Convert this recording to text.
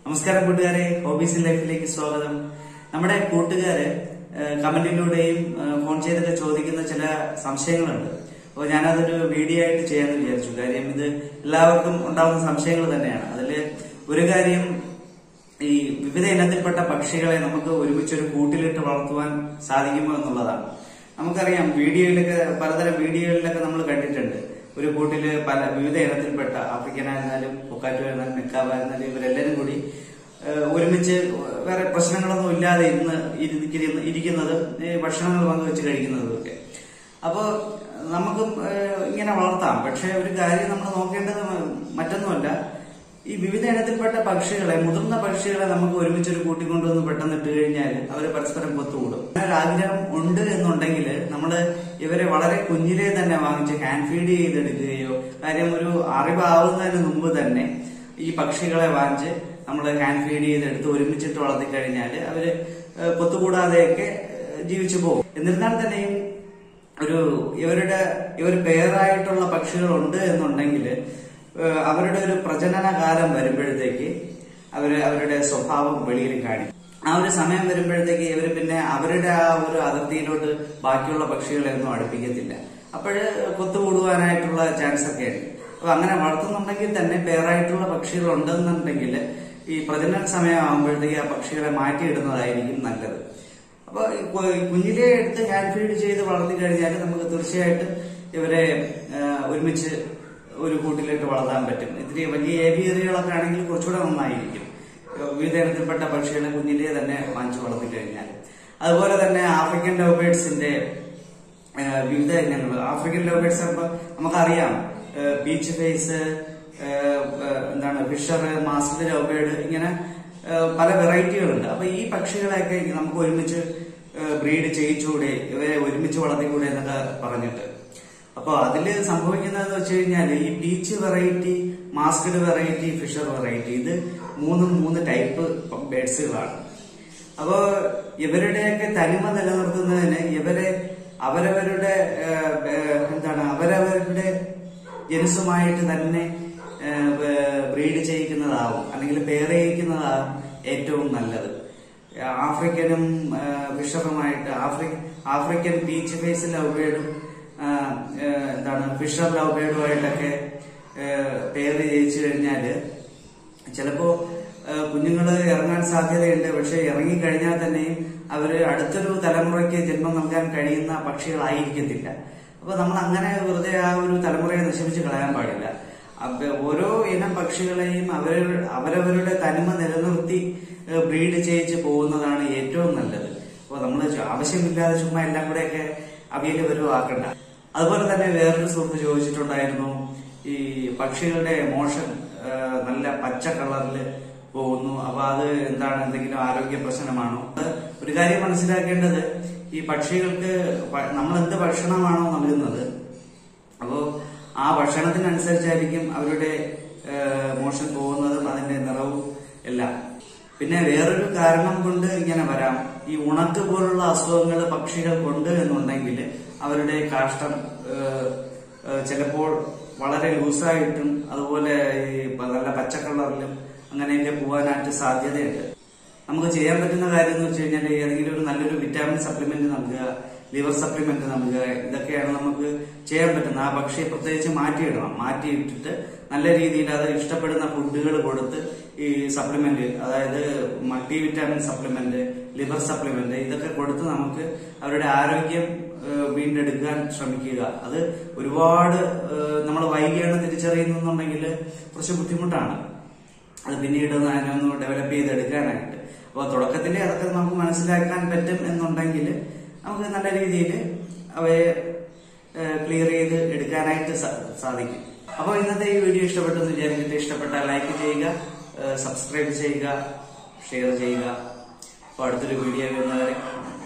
നമസ്കാരം കൂട്ടുകാരെ ഹോബീസ് ലൈഫിലേക്ക് സ്വാഗതം നമ്മുടെ കൂട്ടുകാര് ഏഹ്, കമന്റിലൂടെയും ഏഹ്, ഫോൺ ചെയ്തൊക്കെ ചോദിക്കുന്ന ചില സംശയങ്ങളുണ്ട് അപ്പോൾ ഞാനതൊരു വീഡിയോ ആയിട്ട് ചെയ്യാമെന്ന് വിചാരിച്ചു കാര്യം ഇത് എല്ലാവർക്കും ഉണ്ടാകുന്ന സംശയങ്ങൾ തന്നെയാണ് അതിൽ ഒരു കാര്യം ഈ വിവിധ ഇനത്തിൽപ്പെട്ട പക്ഷികളെ നമുക്ക് ഒരുമിച്ചൊരു കൂട്ടിലിട്ട് വളർത്തുവാൻ സാധിക്കുമോ എന്നുള്ളതാണ് നമുക്കറിയാം വീഡിയോയിലൊക്കെ പലതരം വീഡിയോയിലൊക്കെ നമ്മൾ കണ്ടിട്ടുണ്ട് ഒരു കൂട്ടില് പല വിവിധ ഇനത്തിൽപ്പെട്ട ആഫ്രിക്കനായിരുന്നാലും പൊക്കാറ്റു ആയിരുന്നാലും മെക്കാവായിരുന്നാലും ഇവരെല്ലാരും കൂടി ഏഹ്, ഒരുമിച്ച് വേറെ പ്രശ്നങ്ങളൊന്നും ഇല്ലാതെ ഇരുന്ന് ഇരിക്കുന്ന- ഇരിക്കുന്നത് ഈ ഭക്ഷണങ്ങൾ പങ്കുവെച്ച് കഴിക്കുന്നതും ഒക്കെ അപ്പോ നമുക്കും ഏഹ്, ഇങ്ങനെ വളർത്താം പക്ഷെ ഒരു കാര്യം നമ്മൾ നോക്കേണ്ടത് മറ്റൊന്നുമല്ല ഈ വിവിധ ഇനത്തിൽപ്പെട്ട പക്ഷികളെ മുതിർന്ന പക്ഷികളെ നമുക്ക് ഒരുമിച്ചൊരു കൂട്ടിക്കൊണ്ടുവന്ന് പെട്ടെന്ന് ഇട്ട് കഴിഞ്ഞാൽ അവർ പരസ്പരം കൊത്തുകൂടും അങ്ങനെ ഒരു ആഗ്രഹം ഉണ്ട് എന്നുണ്ടെങ്കിൽ നമ്മൾ ഇവരെ വളരെ കുഞ്ഞിലെ തന്നെ വാങ്ങിച്ച് ഹാൻഡ് ഫീഡ് ചെയ്തെടുക്കുകയോ കാര്യം ഒരു അറിവാവുന്നതിന് മുമ്പ് തന്നെ ഈ പക്ഷികളെ വാങ്ങിച്ച് നമ്മൾ ഹാൻഡ് ഫീഡ് ചെയ്തെടുത്ത് ഒരുമിച്ചിട്ട് വളർത്തി കഴിഞ്ഞാൽ അവര് ഏഹ്, കൊത്തുകൂടാതെയൊക്കെ ഏഹ്, ജീവിച്ചു പോകും എന്നിരുന്നാൽ തന്നെയും ഒരു ഇവരുടെ ഇവർ പേരായിട്ടുള്ള പക്ഷികളുണ്ട് എന്നുണ്ടെങ്കിൽ ഏഹ് അവരുടെ ഒരു പ്രജനന കാലം വരുമ്പോഴത്തേക്ക് അവര് അവരുടെ സ്വഭാവം വെളിയിൽ കാണിക്കും ആ ഒരു സമയം വരുമ്പോഴത്തേക്ക് ഇവര് പിന്നെ അവരുടെ ആ ഒരു അതിർത്തിയിലോട്ട് ബാക്കിയുള്ള പക്ഷികളെ ഒന്നും അടുപ്പിക്കത്തില്ല അപ്പോഴ് കൊത്തുകൂടുവാനായിട്ടുള്ള ചാൻസ് ഒക്കെ ഉണ്ട് അപ്പൊ അങ്ങനെ വളർത്തുന്നുണ്ടെങ്കിൽ തന്നെ പേരായിട്ടുള്ള പക്ഷികൾ ഉണ്ടെന്നുണ്ടെങ്കിൽ ഈ പ്രജനന സമയം ആകുമ്പോഴത്തേക്ക് ആ പക്ഷികളെ മാറ്റിയിടുന്നതായിരിക്കും നല്ലത് അപ്പൊ ഈ കു- കുഞ്ഞിലെ എടുത്ത് ഹാൻഡ് ഫീഡ് ചെയ്ത് വളർത്തി കഴിഞ്ഞാൽ നമുക്ക് തീർച്ചയായിട്ടും ഇവരെ ആ, ഒരുമിച്ച് ഒരു കൂട്ടിലിട്ട് വളർത്താൻ പറ്റും ഇത്തിരി വലിയ ഏവിയറികളൊക്കെ ആണെങ്കിൽ കുറച്ചുകൂടെ നന്നായിരിക്കും വിവിധ ഇനത്തിൽപ്പെട്ട പക്ഷികളെ കുഞ്ഞിലെ തന്നെ വാങ്ങിച്ചു വളർത്തി കഴിഞ്ഞാൽ അതുപോലെ തന്നെ ആഫ്രിക്കൻ ലവ്ബേഡ്സിന്റെ വിവിധ ഇനങ്ങൾ ആഫ്രിക്കൻ ലവ്ബേഡ്സ് ആകുമ്പോൾ നമുക്കറിയാം ബീച്ച് ഫേസ് എന്താണ് ഫിഷർ മാസ്റ്റർ ലവ്ബേഡ് ഇങ്ങനെ ഏഹ് പല വെറൈറ്റികളുണ്ട് അപ്പൊ ഈ പക്ഷികളെയൊക്കെ നമുക്ക് ഒരുമിച്ച് ബ്രീഡ് ചെയ്യിച്ചുകൂടെ ഇവരെ ഒരുമിച്ച് വളർത്തിക്കൂടെ എന്നൊക്കെ പറഞ്ഞിട്ട് അപ്പൊ അതില് സംഭവിക്കുന്നതെന്ന് വെച്ച് കഴിഞ്ഞാൽ ഈ peach variety masked variety Fischer variety ഇത് മൂന്നും മൂന്ന് ടൈപ്പ് ബേഡ്സുകളാണ് അപ്പോ ഇവരുടെയൊക്കെ തനിമ നിലനിർത്തുന്നതിന് ഇവരെ അവരവരുടെ ഏഹ്, ഏഹ്, എന്താണ് അവരവരുടെ ജനുസുമായിട്ട് തന്നെ ബ്രീഡ് ചെയ്യിക്കുന്നതാവും അല്ലെങ്കിൽ പേർ ചെയ്യിക്കുന്നതാവും ഏറ്റവും നല്ലത് ആഫ്രിക്കനും ഫിഷറുമായിട്ട് ആഫ്രി ആഫ്രിക്കൻ ബീച്ച് ഫേസ് ലവ്ബേഡും എന്താണ് ഫിഷർ ലവ്ബേഡുമായിട്ടൊക്കെ പേര് ജയിച്ചു കഴിഞ്ഞാല് ചിലപ്പോ ഏഹ്, കുഞ്ഞുങ്ങള് ഇറങ്ങാൻ സാധ്യതയുണ്ട് പക്ഷെ ഇറങ്ങിക്കഴിഞ്ഞാൽ തന്നെയും അവര് അടുത്തൊരു തലമുറയ്ക്ക് ജന്മം നൽകാൻ കഴിയുന്ന പക്ഷികളായിരിക്കത്തില്ല അപ്പൊ നമ്മൾ അങ്ങനെ വെറുതെ ആ ഒരു തലമുറയെ നശിപ്പിച്ച് കളയാൻ പാടില്ല അപ്പൊ ഓരോ ഇനം പക്ഷികളെയും അവർ അവരവരുടെ തനിമ നിലനിർത്തി ബ്രീഡ് ചെയ്യിച്ച് പോകുന്നതാണ് ഏറ്റവും നല്ലത് അപ്പൊ നമ്മൾ ആവശ്യമില്ലാതെ ചുമ്മാ എല്ലാം കൂടെയൊക്കെ അവിയല് വരുവാക്കണ്ട അതുപോലെ തന്നെ വേറൊരു സുഹൃത്ത് ചോദിച്ചിട്ടുണ്ടായിരുന്നു ഈ പക്ഷികളുടെ മോഷൻ നല്ല പച്ച കളറിൽ പോകുന്നു അപ്പൊ അത് എന്താണ് എന്തെങ്കിലും ആരോഗ്യ പ്രശ്നമാണോ അത് ഒരു കാര്യം മനസ്സിലാക്കേണ്ടത് ഈ പക്ഷികൾക്ക് പ- നമ്മൾ എന്ത് ഭക്ഷണമാണോ നൽകുന്നത് അപ്പോ ആ ഭക്ഷണത്തിനനുസരിച്ചായിരിക്കും അവരുടെ മോഷൻ പോകുന്നതും അതിന്റെ നിറവും എല്ലാം പിന്നെ വേറൊരു കാരണം കൊണ്ട് ഇങ്ങനെ വരാം ഈ ഉണക്ക് പോലുള്ള അസുഖങ്ങൾ പക്ഷികൾക്കുണ്ട് എന്നുണ്ടെങ്കിൽ അവരുടെ കാഷ്ടം ഏഹ്, ഏഹ്, ചിലപ്പോൾ വളരെ ലൂസായിട്ടും അതുപോലെ ഈ പ- നല്ല പച്ച കളറിലും അങ്ങനെയൊക്കെ പോകാനായിട്ട് സാധ്യതയുണ്ട് നമുക്ക് ചെയ്യാൻ പറ്റുന്ന കാര്യം എന്ന് വെച്ച് കഴിഞ്ഞാൽ ഏതെങ്കിലും ഒരു നല്ലൊരു വിറ്റാമിൻ സപ്ലിമെന്റ് നൽകുക ലിവർ സപ്ലിമെന്റ് നൽകുക ഇതൊക്കെയാണ് നമുക്ക് ചെയ്യാൻ പറ്റുന്നത് ആ പക്ഷിയെ പ്രത്യേകിച്ച് മാറ്റിയിടണം മാറ്റിയിട്ടിട്ട് നല്ല രീതിയിൽ അത് ഇഷ്ടപ്പെടുന്ന ഫുഡുകൾ കൊടുത്ത് ഈ സപ്ലിമെന്റ് അതായത് multi vitamin supplement liver supplement ഇതൊക്കെ കൊടുത്ത് നമുക്ക് അവരുടെ ആരോഗ്യം ഏഹ്, വീണ്ടെടുക്കാൻ ശ്രമിക്കുക അത് ഒരുപാട് നമ്മൾ വൈകിയാണ് തിരിച്ചറിയുന്നുണ്ടെങ്കിൽ കുറച്ച് ബുദ്ധിമുട്ടാണ് അത് പിന്നീട് ഒന്ന് അതിനൊന്ന് ഡെവലപ്പ് ചെയ്തെടുക്കാനായിട്ട് അപ്പോൾ തുടക്കത്തിൽ അതൊക്കെ നമുക്ക് മനസ്സിലാക്കാൻ പറ്റും എന്നുണ്ടെങ്കിൽ നമുക്ക് നല്ല രീതിയിൽ അവയെ ക്ലിയർ ചെയ്ത് എടുക്കാനായിട്ട് സാ- സാധിക്കും അപ്പോൾ ഇന്നത്തെ ഈ വീഡിയോ ഇഷ്ടപ്പെട്ടെന്ന് വിചാരിച്ചിട്ട് ഇഷ്ടപ്പെട്ടാൽ ലൈക്ക് ചെയ്യുക സബ്സ്ക്രൈബ് ചെയ്യുക ഷെയർ ചെയ്യുക അപ്പോൾ അടുത്തൊരു വീഡിയോ വരുന്നവരെ